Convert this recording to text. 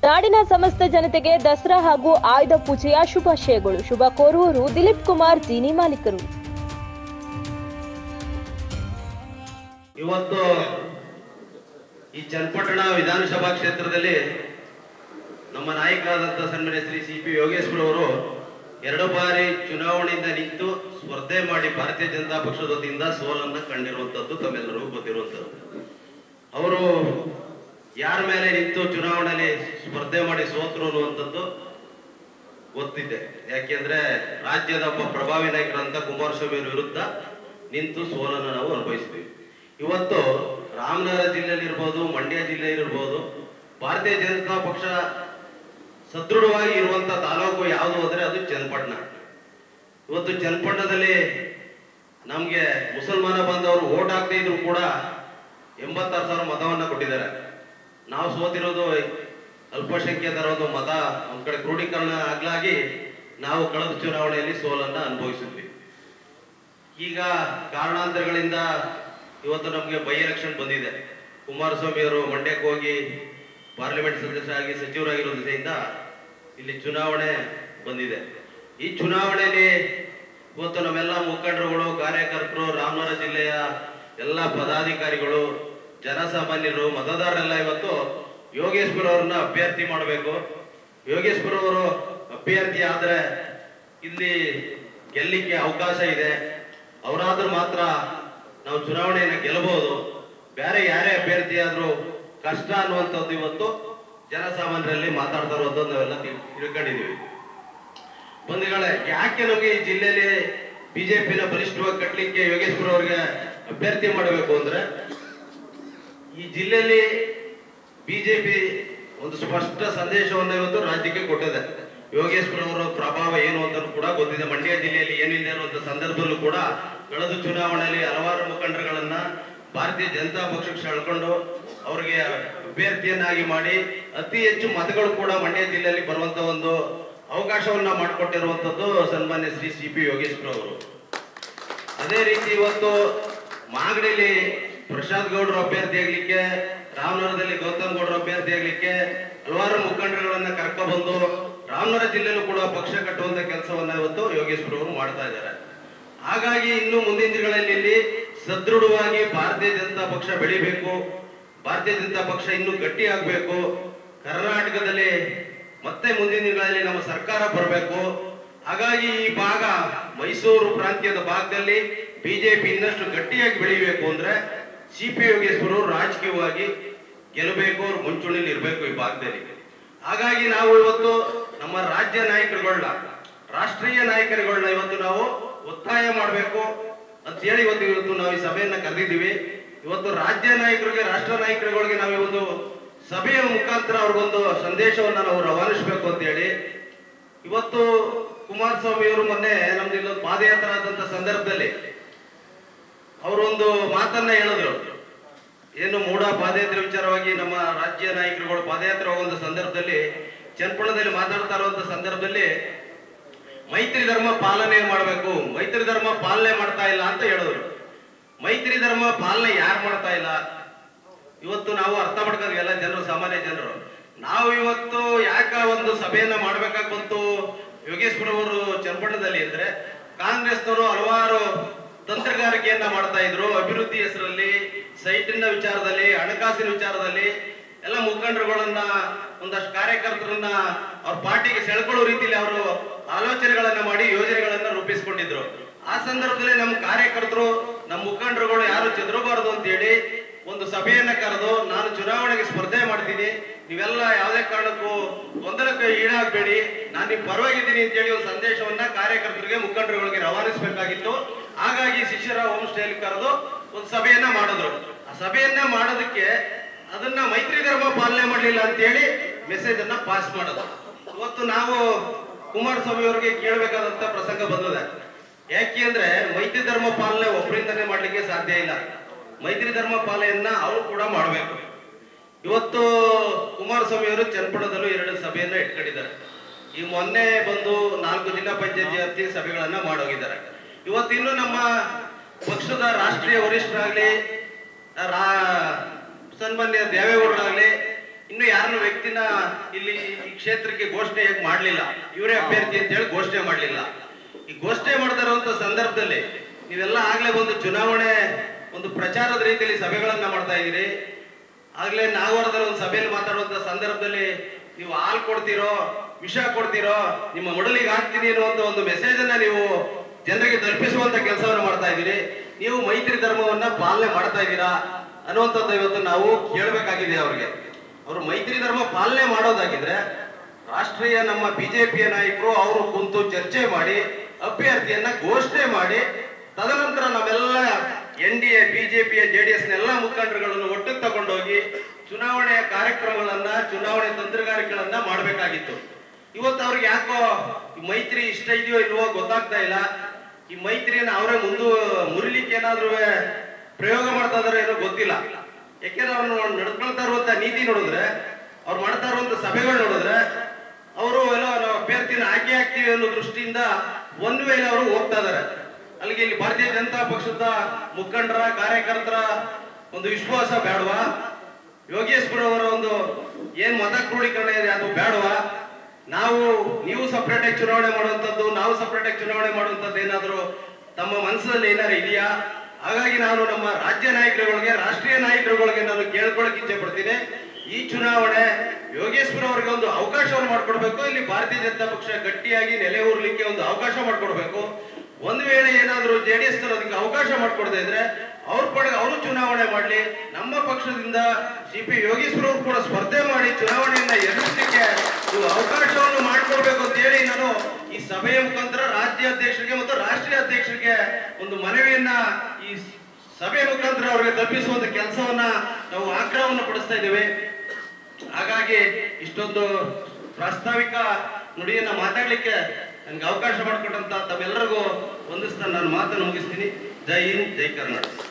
ನಾಡಿನ ಸಮಸ್ತ ಜನತೆಗೆ ದಸರಾ ಹಾಗೂ ಆಯುಧ ಪೂಜೆಯ ಶುಭಾಶಯಗಳು ಶುಭ ಕೋರುವವರು ದಿಲೀಪ್ ಕುಮಾರ್ ಜೀನಿ ಮಾಲೀಕರು ಇವತ್ತು ಈ ಚನ್ನಪಟ್ಟಣ ವಿಧಾನಸಭಾ ಕ್ಷೇತ್ರದಲ್ಲಿ ನಮ್ಮ ನಾಯಕರಾದಂಥ ಸನ್ಮಾನ್ಯ ಶ್ರೀ ಸಿ ಪಿ ಯೋಗೇಶ್ವರ ಅವರು ಎರಡು ಬಾರಿ ಚುನಾವಣೆಯಿಂದ ನಿಂತು ಸ್ಪರ್ಧೆ ಮಾಡಿ ಭಾರತೀಯ ಜನತಾ ಪಕ್ಷದ ವತಿಯಿಂದ ಸೋಲನ್ನ ಕಂಡಿರುವಂತದ್ದು ತಮ್ಮೆಲ್ಲರಿಗೂ ಗೊತ್ತಿರುವಂತದ್ದು ಅವರು ಯಾರ ಮೇಲೆ ನಿಂತು ಚುನಾವಣೆಯಲ್ಲಿ ಸ್ಪರ್ಧೆ ಮಾಡಿ ಸೋತರು ಅನ್ನುವಂಥದ್ದು ಗೊತ್ತಿದೆ ಯಾಕೆಂದ್ರೆ ರಾಜ್ಯದ ಒಬ್ಬ ಪ್ರಭಾವಿ ನಾಯಕರಂತ ಕುಮಾರಸ್ವಾಮಿ ಅವರ ವಿರುದ್ಧ ನಿಂತು ಸೋಲನ್ನು ನಾವು ಅನುಭವಿಸ್ತೀವಿ ಇವತ್ತು ರಾಮನಗರ ಜಿಲ್ಲೆಯಲ್ಲಿ ಇರ್ಬೋದು ಮಂಡ್ಯ ಜಿಲ್ಲೆ ಇರ್ಬೋದು ಭಾರತೀಯ ಜನತಾ ಪಕ್ಷ ಸದೃಢವಾಗಿ ಇರುವಂತ ತಾಲೂಕು ಯಾವುದು ಅಂದ್ರೆ ಅದು ಚನ್ನಪಟ್ಟಣ ಇವತ್ತು ಚನ್ನಪಟ್ಟಣದಲ್ಲಿ ನಮ್ಗೆ ಮುಸಲ್ಮಾನ ಬಾಂಧವರು ಓಟ್ ಹಾಕದೇ ಇದ್ರು ಕೂಡ ಎಂಬತ್ತಾರು ಸಾವಿರ ಮತವನ್ನ ಕೊಟ್ಟಿದ್ದಾರೆ ನಾವು ಸೋತಿರೋದು ಅಲ್ಪಸಂಖ್ಯಾತರ ಒಂದು ಮತ ಒಂದ್ ಕಡೆ ಕ್ರೋಢೀಕರಣ ಆಗ್ಲಾಗಿ ನಾವು ಕಳೆದ ಚುನಾವಣೆಯಲ್ಲಿ ಸೋಲನ್ನ ಅನುಭವಿಸಿದ್ವಿ ಈಗ ಕಾರಣಾಂತರಗಳಿಂದ ಇವತ್ತು ನಮಗೆ ಬೈ ಎಲೆಕ್ಷನ್ ಬಂದಿದೆ ಕುಮಾರಸ್ವಾಮಿ ಅವರು ಮಂಡ್ಯಕ್ಕೆ ಹೋಗಿ ಪಾರ್ಲಿಮೆಂಟ್ ಸದಸ್ಯರಾಗಿ ಸಚಿವರಾಗಿರೋ ದಿಸೆಯಿಂದ ಇಲ್ಲಿ ಚುನಾವಣೆ ಬಂದಿದೆ ಈ ಚುನಾವಣೆಯಲ್ಲಿ ಇವತ್ತು ನಮ್ಮೆಲ್ಲ ಮುಖಂಡರುಗಳು ಕಾರ್ಯಕರ್ತರು ರಾಮನಗರ ಜಿಲ್ಲೆಯ ಎಲ್ಲ ಪದಾಧಿಕಾರಿಗಳು ಜನಸಾಮಾನ್ಯರು ಮತದಾರರೆಲ್ಲ ಇವತ್ತು ಯೋಗೇಶ್ವರ ಅವ್ರನ್ನ ಅಭ್ಯರ್ಥಿ ಮಾಡಬೇಕು ಯೋಗೇಶ್ವರ ಅವರು ಅಭ್ಯರ್ಥಿ ಆದ್ರೆ ಇಲ್ಲಿ ಗೆಲ್ಲಿಕ್ಕೆ ಅವಕಾಶ ಇದೆ ಅವರಾದ್ರೂ ಮಾತ್ರ ನಾವು ಚುನಾವಣೆಯನ್ನು ಗೆಲ್ಲಬಹುದು ಬೇರೆ ಯಾರೇ ಅಭ್ಯರ್ಥಿ ಆದ್ರೂ ಕಷ್ಟ ಅನ್ನುವಂಥದ್ದು ಇವತ್ತು ಜನಸಾಮಾನ್ಯರಲ್ಲಿ ಮಾತಾಡ್ತಾ ಇರೋದು ನಾವೆಲ್ಲ ತಿಳ್- ತಿಳ್ಕೊಂಡಿದೀವಿ ಬಂಧುಗಳೇ ಯಾಕೆ ನಮಗೆ ಈ ಜಿಲ್ಲೆಯಲ್ಲಿ ಬಿಜೆಪಿನ ಬಲಿಷ್ಠವಾಗಿ ಕಟ್ಟಲಿಕ್ಕೆ ಯೋಗೇಶ್ವರ ಅವರಿಗೆ ಅಭ್ಯರ್ಥಿ ಮಾಡಬೇಕು ಅಂದ್ರೆ ಈ ಜಿಲ್ಲೆಯಲ್ಲಿ ಬಿಜೆಪಿ ಒಂದು ಸ್ಪಷ್ಟ ಸಂದೇಶವನ್ನು ಇವತ್ತು ರಾಜ್ಯಕ್ಕೆ ಕೊಟ್ಟಿದೆ ಯೋಗೇಶ್ವರ ಅವರ ಪ್ರಭಾವ ಏನು ಅಂತ ಕೂಡ ಗೊತ್ತಿದೆ ಮಂಡ್ಯ ಜಿಲ್ಲೆಯಲ್ಲಿ ಏನಿಲ್ಲ ಅನ್ನುವಂಥ ಸಂದರ್ಭದಲ್ಲೂ ಕೂಡ ಕಳೆದ ಚುನಾವಣೆಯಲ್ಲಿ ಹಲವಾರು ಮುಖಂಡರುಗಳನ್ನ ಭಾರತೀಯ ಜನತಾ ಪಕ್ಷಕ್ಕೆ ಸೆಳ್ಕೊಂಡು ಅವರಿಗೆ ಅಭ್ಯರ್ಥಿಯನ್ನಾಗಿ ಮಾಡಿ ಅತಿ ಹೆಚ್ಚು ಮತಗಳು ಕೂಡ ಮಂಡ್ಯ ಜಿಲ್ಲೆಯಲ್ಲಿ ಬರುವಂತ ಒಂದು ಅವಕಾಶವನ್ನ ಮಾಡಿಕೊಟ್ಟಿರುವಂತದ್ದು ಸನ್ಮಾನ್ಯ ಶ್ರೀ ಸಿ ಪಿ ಯೋಗೇಶ್ವರ ಅವರು ಅದೇ ರೀತಿ ಇವತ್ತು ಮಾಗಡಿಲಿ ಪ್ರಶಾಂತ್ ಗೌಡ್ರು ಅಭ್ಯರ್ಥಿ ಆಗ್ಲಿಕ್ಕೆ ರಾಮನಗರದಲ್ಲಿ ಗೌತಮ್ ಗೌಡ್ರು ಅಭ್ಯರ್ಥಿ ಆಗ್ಲಿಕ್ಕೆ ಹಲವಾರು ಮುಖಂಡರುಗಳನ್ನ ಕರ್ಕೊಬಂದು ರಾಮನಗರ ಜಿಲ್ಲೆಯಲ್ಲೂ ಕೂಡ ಪಕ್ಷ ಕಟ್ಟುವಂತ ಕೆಲಸವನ್ನ ಇವತ್ತು ಯೋಗೇಶ್ವರ ಅವರು ಮಾಡ್ತಾ ಇದ್ದಾರೆ ಹಾಗಾಗಿ ಇನ್ನು ಮುಂದಿನ ದಿನಗಳಲ್ಲಿ ಇಲ್ಲಿ ಸದೃಢವಾಗಿ ಭಾರತೀಯ ಜನತಾ ಪಕ್ಷ ಬೆಳಿಬೇಕು ಭಾರತೀಯ ಜನತಾ ಪಕ್ಷ ಇನ್ನೂ ಗಟ್ಟಿ ಆಗ್ಬೇಕು ಕರ್ನಾಟಕದಲ್ಲಿ ಮತ್ತೆ ಮುಂದಿನ ದಿನಗಳಲ್ಲಿ ನಮ್ಮ ಸರ್ಕಾರ ಬರಬೇಕು ಹಾಗಾಗಿ ಈ ಭಾಗ ಮೈಸೂರು ಪ್ರಾಂತ್ಯದ ಭಾಗದಲ್ಲಿ ಬಿಜೆಪಿ ಇನ್ನಷ್ಟು ಗಟ್ಟಿಯಾಗಿ ಬೆಳಿಬೇಕು ಅಂದ್ರೆ ಸಿ ಪಿ ಯೋಗೇಶ್ವರ ಅವರು ರಾಜಕೀಯವಾಗಿ ಗೆಲ್ಲಬೇಕು ಅವ್ರು ಮುಂಚೂಣಿಲಿ ಇರಬೇಕು ಈ ಭಾಗದಲ್ಲಿ ಹಾಗಾಗಿ ನಾವು ಇವತ್ತು ನಮ್ಮ ರಾಜ್ಯ ನಾಯಕರುಗಳನ್ನ ರಾಷ್ಟ್ರೀಯ ನಾಯಕರುಗಳನ್ನ ಇವತ್ತು ನಾವು ಒತ್ತಾಯ ಮಾಡಬೇಕು ಅಂತ ಹೇಳಿ ಇವತ್ತು ಇವತ್ತು ನಾವು ಈ ಸಭೆಯನ್ನ ಕರೆದಿದ್ದೀವಿ ಇವತ್ತು ರಾಜ್ಯ ನಾಯಕರಿಗೆ ರಾಷ್ಟ್ರ ನಾಯಕರುಗಳಿಗೆ ನಾವು ಈ ಒಂದು ಸಭೆಯ ಮುಖಾಂತರ ಅವ್ರಿಗೊಂದು ಸಂದೇಶವನ್ನ ನಾವು ರವಾನಿಸಬೇಕು ಅಂತ ಹೇಳಿ ಇವತ್ತು ಕುಮಾರಸ್ವಾಮಿ ಅವರು ಮೊನ್ನೆ ನಮ್ದು ಇಲ್ಲೊಂದು ಪಾದಯಾತ್ರೆ ಆದಂತ ಸಂದರ್ಭದಲ್ಲಿ ಅವರೊಂದು ಮಾತನ್ನ ಹೇಳಿದ್ರು ಏನು ಮೂಡ ಪಾದಯಾತ್ರೆ ವಿಚಾರವಾಗಿ ನಮ್ಮ ರಾಜ್ಯ ನಾಯಕರುಗಳು ಪಾದಯಾತ್ರೆ ಹೋಗುವಂತ ಸಂದರ್ಭದಲ್ಲಿ ಚನ್ನಪಟ್ಟಣದಲ್ಲಿ ಮಾತಾಡ್ತಾ ಇರುವಂತ ಸಂದರ್ಭದಲ್ಲಿ ಮೈತ್ರಿ ಧರ್ಮ ಪಾಲನೆ ಮಾಡಬೇಕು ಮೈತ್ರಿ ಧರ್ಮ ಪಾಲನೆ ಮಾಡ್ತಾ ಇಲ್ಲ ಅಂತ ಹೇಳಿದ್ರು ಮೈತ್ರಿ ಧರ್ಮ ಪಾಲನೆ ಯಾರು ಮಾಡ್ತಾ ಇಲ್ಲ ಇವತ್ತು ನಾವು ಅರ್ಥ ಮಾಡ್ಕೊಂಡು ಎಲ್ಲ ಜನರು ಸಾಮಾನ್ಯ ಜನರು ನಾವು ಇವತ್ತು ಯಾಕ ಒಂದು ಸಭೆಯನ್ನ ಮಾಡ್ಬೇಕಾಗಿ ಬಂತು ಯೋಗೇಶ್ವರ ಅವರು ಚನ್ನಪಟ್ಟಣದಲ್ಲಿ ಅಂದ್ರೆ ಕಾಂಗ್ರೆಸ್ನವರು ಹಲವಾರು ತಂತ್ರಗಾರಿಕೆಯನ್ನ ಮಾಡ್ತಾ ಇದ್ರು ಅಭಿವೃದ್ಧಿ ಹೆಸರಲ್ಲಿ ಸೈಟಿನ ವಿಚಾರದಲ್ಲಿ ಹಣಕಾಸಿನ ವಿಚಾರದಲ್ಲಿ ಎಲ್ಲ ಮುಖಂಡರುಗಳನ್ನ ಒಂದಷ್ಟು ಕಾರ್ಯಕರ್ತರನ್ನ ಅವ್ರ ಪಾರ್ಟಿಗೆ ಸೆಳ್ಕೊಳ್ಳೋ ರೀತಿಯಲ್ಲಿ ಅವರು ಆಲೋಚನೆಗಳನ್ನ ಮಾಡಿ ಯೋಜನೆಗಳನ್ನ ರೂಪಿಸ್ಕೊಂಡಿದ್ರು ಆ ಸಂದರ್ಭದಲ್ಲಿ ನಮ್ಮ ಕಾರ್ಯಕರ್ತರು ನಮ್ಮ ಮುಖಂಡರುಗಳು ಯಾರು ಚೆದರಬಾರದು ಅಂತ ಹೇಳಿ ಒಂದು ಸಭೆಯನ್ನ ಕರೆದು ನಾನು ಚುನಾವಣೆಗೆ ಸ್ಪರ್ಧೆ ಮಾಡ್ತೀನಿ ನೀವೆಲ್ಲ ಯಾವುದೇ ಕಾರಣಕ್ಕೂ ಗೊಂದಲಕ್ಕೆ ಈಡಾಗಬೇಡಿ ನಾನು ನಿಮ್ ಪರವಾಗಿದ್ದೀನಿ ಅಂತ ಹೇಳಿ ಒಂದು ಸಂದೇಶವನ್ನ ಕಾರ್ಯಕರ್ತರಿಗೆ ಮುಖಂಡರುಗಳಿಗೆ ರವಾನಿಸಬೇಕಾಗಿತ್ತು ಹಾಗಾಗಿ ಶಿಷ್ಯರ ಹೋಮ್ ಸ್ಟೇಲಿ ಕರೆದು ಒಂದು ಸಭೆಯನ್ನ ಮಾಡಿದ್ರು ಆ ಸಭೆಯನ್ನ ಮಾಡೋದಕ್ಕೆ ಅದನ್ನ ಮೈತ್ರಿ ಧರ್ಮ ಪಾಲನೆ ಮಾಡಲಿಲ್ಲ ಅಂತ ಹೇಳಿ ಮೆಸೇಜ್ ಅನ್ನ ಪಾಸ್ ಮಾಡೋದು ಇವತ್ತು ನಾವು ಕುಮಾರಸ್ವಾಮಿ ಅವರಿಗೆ ಕೇಳಬೇಕಾದಂತ ಪ್ರಸಂಗ ಬಂದಿದೆ ಯಾಕೆ ಅಂದ್ರೆ ಮೈತ್ರಿ ಧರ್ಮ ಪಾಲನೆ ಒಬ್ಬರಿಂದನೇ ಮಾಡ್ಲಿಕ್ಕೆ ಸಾಧ್ಯ ಇಲ್ಲ ಮೈತ್ರಿ ಧರ್ಮ ಪಾಲನೆಯನ್ನ ಅವರು ಕೂಡ ಮಾಡಬೇಕು ಇವತ್ತು ಕುಮಾರಸ್ವಾಮಿ ಅವರು ಚನ್ನಪಟ್ಟಣದಲ್ಲೂ ಎರಡು ಸಭೆಯನ್ನ ಇಟ್ಕೊಂಡಿದ್ದಾರೆ ಈ ಮೊನ್ನೆ ಬಂದು ನಾಲ್ಕು ಜಿಲ್ಲಾ ಪಂಚಾಯತ್ ವ್ಯಾಪ್ತಿ ಸಭೆಗಳನ್ನ ಮಾಡೋಗಿದ್ದಾರೆ ಇವತ್ತಿನ್ನು ನಮ್ಮ ಪಕ್ಷದ ರಾಷ್ಟ್ರೀಯ ವರಿಷ್ಠರಾಗ್ಲಿ ರಾ ಸನ್ಮಾನ್ಯ ದೇವೇಗೌಡರಾಗ್ಲಿ ಇನ್ನು ಯಾರನ್ನ ವ್ಯಕ್ತಿನ ಇಲ್ಲಿ ಈ ಕ್ಷೇತ್ರಕ್ಕೆ ಘೋಷಣೆ ಹೇಗೆ ಮಾಡ್ಲಿಲ್ಲ ಇವರೇ ಅಭ್ಯರ್ಥಿ ಅಂತ ಹೇಳಿ ಘೋಷಣೆ ಮಾಡ್ಲಿಲ್ಲ ಈ ಘೋಷಣೆ ಮಾಡ್ತಾ ಇರುವಂತ ಸಂದರ್ಭದಲ್ಲಿ ನೀವೆಲ್ಲ ಆಗ್ಲೇ ಒಂದು ಚುನಾವಣೆ ಒಂದು ಪ್ರಚಾರದ ರೀತಿಯಲ್ಲಿ ಸಭೆಗಳನ್ನ ಮಾಡ್ತಾ ಇದ್ದೀರಿ ಆಗ್ಲೇ ನಾಗವಾರದಲ್ಲಿ ಒಂದು ಸಭೆಯಲ್ಲಿ ಮಾತಾಡುವಂತ ಸಂದರ್ಭದಲ್ಲಿ ನೀವು ಹಾಲು ಕೊಡ್ತೀರೋ ವಿಷ ಕೊಡ್ತೀರೋ ನಿಮ್ಮ ಮೊಡಲಿಗೆ ಹಾಕ್ತೀನಿ ಅನ್ನುವಂತ ಒಂದು ಮೆಸೇಜ್ ಅನ್ನ ನೀವು ಜನರಿಗೆ ತಲುಪಿಸುವಂತ ಕೆಲಸವನ್ನು ಮಾಡ್ತಾ ಇದ್ದೀರಿ ನೀವು ಮೈತ್ರಿ ಧರ್ಮವನ್ನ ಪಾಲನೆ ಮಾಡ್ತಾ ಇದ್ದೀರಾ ಅನ್ನುವಂಥದ್ದು ಇವತ್ತು ನಾವು ಕೇಳಬೇಕಾಗಿದೆ ಅವ್ರಿಗೆ ಅವರು ಮೈತ್ರಿ ಧರ್ಮ ಪಾಲನೆ ಮಾಡೋದಾಗಿದ್ರೆ ರಾಷ್ಟ್ರೀಯ ನಮ್ಮ ಬಿಜೆಪಿಯ ನಾಯಕರು ಅವರು ಕುಂತು ಚರ್ಚೆ ಮಾಡಿ ಅಭ್ಯರ್ಥಿಯನ್ನ ಘೋಷಣೆ ಮಾಡಿ ತದನಂತರ ನಾವೆಲ್ಲ ಎನ್ ಡಿ ಎ ಬಿಜೆಪಿಯ ಜೆಡಿಎಸ್ ಎಲ್ಲ ಮುಖಂಡರುಗಳನ್ನು ಒಟ್ಟಿಗೆ ತಗೊಂಡೋಗಿ ಚುನಾವಣೆಯ ಕಾರ್ಯಕ್ರಮಗಳನ್ನ ಚುನಾವಣೆ ತಂತ್ರಗಾರಿಕೆಗಳನ್ನ ಮಾಡಬೇಕಾಗಿತ್ತು ಇವತ್ತು ಅವ್ರಿಗೆ ಯಾಕೋ ಈ ಮೈತ್ರಿ ಇಷ್ಟ ಇದೆಯೋ ಇಲ್ವೋ ಗೊತ್ತಾಗ್ತಾ ಇಲ್ಲ ಈ ಮೈತ್ರಿಯನ್ನ ಅವರೇ ಮುಂದು ಮುರಿಲಿಕ್ಕೆ ಏನಾದ್ರೂ ಪ್ರಯೋಗ ಮಾಡ್ತಾ ಇದಾರೆ ಏನೋ ಗೊತ್ತಿಲ್ಲ ಯಾಕೆಂದ್ರೆ ಅವ್ರು ನಡ್ಕೊಳ್ತಾ ಇರುವಂತ ನೀತಿ ನೋಡಿದ್ರೆ ಅವ್ರು ಮಾಡ್ತಾ ಇರುವಂತ ಸಭೆಗಳು ನೋಡಿದ್ರೆ ಅವರು ಏನೋ ನಾವು ಅಭ್ಯರ್ಥಿನ ಆಯ್ಕೆ ಆಗ್ತೀವಿ ಅನ್ನೋ ದೃಷ್ಟಿಯಿಂದ ಒಂದು ವೇಳೆ ಅವರು ಹೋಗ್ತಾ ಇದಾರೆ ಅಲ್ಲಿಗೆ ಇಲ್ಲಿ ಭಾರತೀಯ ಜನತಾ ಪಕ್ಷದ ಮುಖಂಡರ ಕಾರ್ಯಕರ್ತರ ಒಂದು ವಿಶ್ವಾಸ ಬೇಡವಾ ಯೋಗೇಶ್ವರ ಅವರ ಒಂದು ಏನ್ ಮತ ಕ್ರೋಢೀಕರಣ ಇದೆ ಅದು ಬೇಡವಾ ನಾವು ನೀವು ಸಪ್ರೇಟ್ ಆಗಿ ಚುನಾವಣೆ ಮಾಡುವಂತದ್ದು ನಾವು ಸಪ್ರೇಟ್ ಆಗಿ ಚುನಾವಣೆ ಮಾಡುವಂತದ್ದು ಏನಾದ್ರು ತಮ್ಮ ಮನಸ್ಸಲ್ಲಿ ಏನಾರು ಇದೆಯಾ ಹಾಗಾಗಿ ನಾನು ನಮ್ಮ ರಾಜ್ಯ ನಾಯಕರುಗಳಿಗೆ ರಾಷ್ಟ್ರೀಯ ನಾಯಕರುಗಳಿಗೆ ನಾನು ಕೇಳ್ಕೊಳಕ್ ಇಚ್ಛೆ ಪಡ್ತೀನಿ ಈ ಚುನಾವಣೆ ಯೋಗೇಶ್ವರ ಅವರಿಗೆ ಒಂದು ಅವಕಾಶವನ್ನು ಮಾಡ್ಕೊಡ್ಬೇಕು ಇಲ್ಲಿ ಭಾರತೀಯ ಜನತಾ ಪಕ್ಷ ಗಟ್ಟಿಯಾಗಿ ನೆಲೆ ಊರ್ಲಿಕ್ಕೆ ಒಂದು ಅವಕಾಶ ಮಾಡ್ಕೊಡ್ಬೇಕು ಒಂದು ವೇಳೆ ಏನಾದ್ರು ಜೆಡಿಎಸ್ ಅದಕ್ಕೆ ಅವಕಾಶ ಮಾಡ್ಕೊಡದೇ ಇದ್ರೆ ಅವ್ರ ಪಡೆಗೆ ಅವರು ಚುನಾವಣೆ ಮಾಡ್ಲಿ ನಮ್ಮ ಪಕ್ಷದಿಂದ ಸಿ ಪಿ ಯೋಗೇಶ್ವರ ಅವರು ಕೂಡ ಸ್ಪರ್ಧೆ ಮಾಡಿ ಚುನಾವಣೆಯನ್ನ ಎದುರಿಸಲಿಕ್ಕೆ ನೀವು ಅವಕಾಶವನ್ನು ಮಾಡಿಕೊಡ್ಬೇಕು ಅಂತ ಹೇಳಿ ನಾನು ಈ ಸಭೆಯ ಮುಖಾಂತರ ರಾಜ್ಯ ಅಧ್ಯಕ್ಷರಿಗೆ ಮತ್ತು ರಾಷ್ಟ್ರೀಯ ಅಧ್ಯಕ್ಷರಿಗೆ ಒಂದು ಮನವಿಯನ್ನ ಈ ಸಭೆಯ ಮುಖಾಂತರ ಅವರಿಗೆ ತಲುಪಿಸುವಂತ ಕೆಲಸವನ್ನ ನಾವು ಆಗ್ರಹವನ್ನು ಪಡಿಸ್ತಾ ಇದ್ದೇವೆ ಹಾಗಾಗಿ ಇಷ್ಟೊಂದು ಪ್ರಾಸ್ತಾವಿಕ ನುಡಿಯನ್ನ ಮಾತಾಡ್ಲಿಕ್ಕೆ ನನಗೆ ಅವಕಾಶ ಮಾಡಿಕೊಟ್ಟಂತ ತಮ್ಮೆಲ್ಲರಿಗೂ ಒಂದಿಸ್ತಾ ನಾನು ಮಾತನ್ನು ಮುಗಿಸ್ತೀನಿ ಜೈ ಹಿಂದ್ ಜೈ ಕರ್ನಾಟಕ